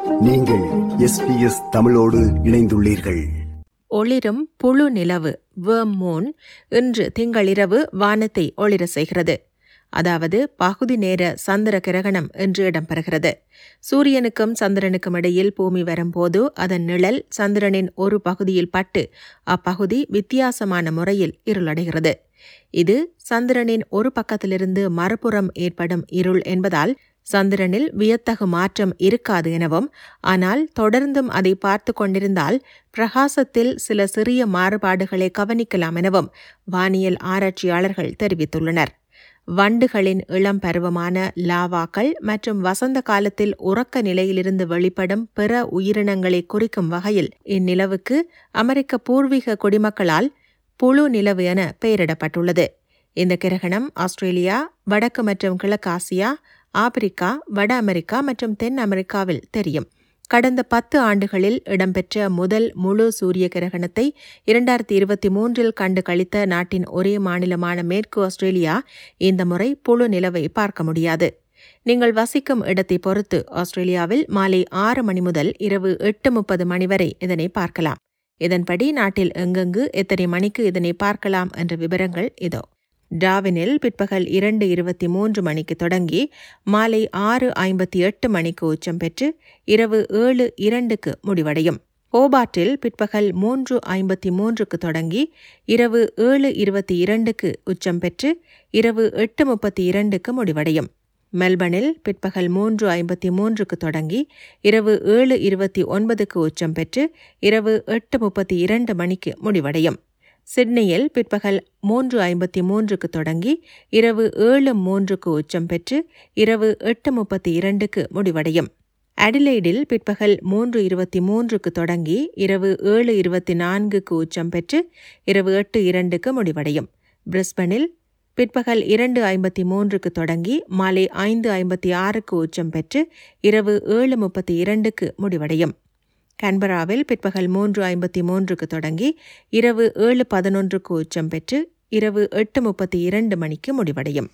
நீங்கள் எஸ்பிஎஸ் தமிழோடு இணைந்துள்ளீர்கள் ஒளிரும் புழு நிலவு வேர்ம் மூன் இன்று திங்களிரவு வானத்தை ஒளிர செய்கிறது அதாவது பகுதி நேர சந்திர கிரகணம் என்று இடம்பெறுகிறது சூரியனுக்கும் சந்திரனுக்கும் இடையில் பூமி வரும்போது அதன் நிழல் சந்திரனின் ஒரு பகுதியில் பட்டு அப்பகுதி வித்தியாசமான முறையில் இருளடைகிறது இது சந்திரனின் ஒரு பக்கத்திலிருந்து மறுபுறம் ஏற்படும் இருள் என்பதால் சந்திரனில் வியத்தகு மாற்றம் இருக்காது எனவும் ஆனால் தொடர்ந்தும் அதை பார்த்து கொண்டிருந்தால் பிரகாசத்தில் சில சிறிய மாறுபாடுகளை கவனிக்கலாம் எனவும் வானியல் ஆராய்ச்சியாளர்கள் தெரிவித்துள்ளனர் வண்டுகளின் இளம் பருவமான லாவாக்கள் மற்றும் வசந்த காலத்தில் உறக்க நிலையிலிருந்து வெளிப்படும் பிற உயிரினங்களை குறிக்கும் வகையில் இந்நிலவுக்கு அமெரிக்க பூர்வீக குடிமக்களால் புழு நிலவு என பெயரிடப்பட்டுள்ளது இந்த கிரகணம் ஆஸ்திரேலியா வடக்கு மற்றும் கிழக்கு ஆசியா ஆப்பிரிக்கா வட அமெரிக்கா மற்றும் தென் அமெரிக்காவில் தெரியும் கடந்த பத்து ஆண்டுகளில் இடம்பெற்ற முதல் முழு சூரிய கிரகணத்தை இரண்டாயிரத்தி இருபத்தி மூன்றில் கண்டு கழித்த நாட்டின் ஒரே மாநிலமான மேற்கு ஆஸ்திரேலியா இந்த முறை புழு நிலவை பார்க்க முடியாது நீங்கள் வசிக்கும் இடத்தை பொறுத்து ஆஸ்திரேலியாவில் மாலை ஆறு மணி முதல் இரவு எட்டு முப்பது மணி வரை இதனை பார்க்கலாம் இதன்படி நாட்டில் எங்கெங்கு எத்தனை மணிக்கு இதனை பார்க்கலாம் என்ற விவரங்கள் இதோ டாவினில் பிற்பகல் இரண்டு இருபத்தி மூன்று மணிக்கு தொடங்கி மாலை ஆறு ஐம்பத்தி எட்டு மணிக்கு உச்சம் பெற்று இரவு ஏழு இரண்டுக்கு முடிவடையும் ஹோபார்ட்டில் பிற்பகல் மூன்று ஐம்பத்தி மூன்றுக்கு தொடங்கி இரவு ஏழு இருபத்தி இரண்டுக்கு உச்சம் பெற்று இரவு எட்டு முப்பத்தி இரண்டுக்கு முடிவடையும் மெல்பர்னில் பிற்பகல் மூன்று ஐம்பத்தி மூன்றுக்கு தொடங்கி இரவு ஏழு இருபத்தி ஒன்பதுக்கு உச்சம் பெற்று இரவு எட்டு முப்பத்தி இரண்டு மணிக்கு முடிவடையும் சிட்னியில் பிற்பகல் மூன்று ஐம்பத்தி மூன்றுக்கு தொடங்கி இரவு ஏழு மூன்றுக்கு உச்சம் பெற்று இரவு எட்டு முப்பத்தி இரண்டுக்கு முடிவடையும் அடிலைடில் பிற்பகல் மூன்று இருபத்தி மூன்றுக்கு தொடங்கி இரவு ஏழு இருபத்தி நான்குக்கு உச்சம் பெற்று இரவு எட்டு இரண்டுக்கு முடிவடையும் பிரிஸ்பனில் பிற்பகல் இரண்டு ஐம்பத்தி மூன்றுக்கு தொடங்கி மாலை ஐந்து ஐம்பத்தி ஆறுக்கு உச்சம் பெற்று இரவு ஏழு முப்பத்தி இரண்டுக்கு முடிவடையும் கன்பராவில் பிற்பகல் மூன்று ஐம்பத்தி மூன்றுக்கு தொடங்கி இரவு ஏழு பதினொன்றுக்கு உச்சம் பெற்று இரவு எட்டு முப்பத்தி இரண்டு மணிக்கு முடிவடையும்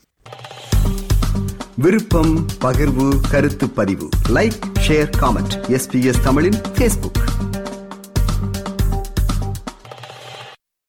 விருப்பம் பகிர்வு கருத்து பதிவு லைக் ஷேர் காமெண்ட் எஸ்பிஎஸ் தமிழின் ஃபேஸ்புக்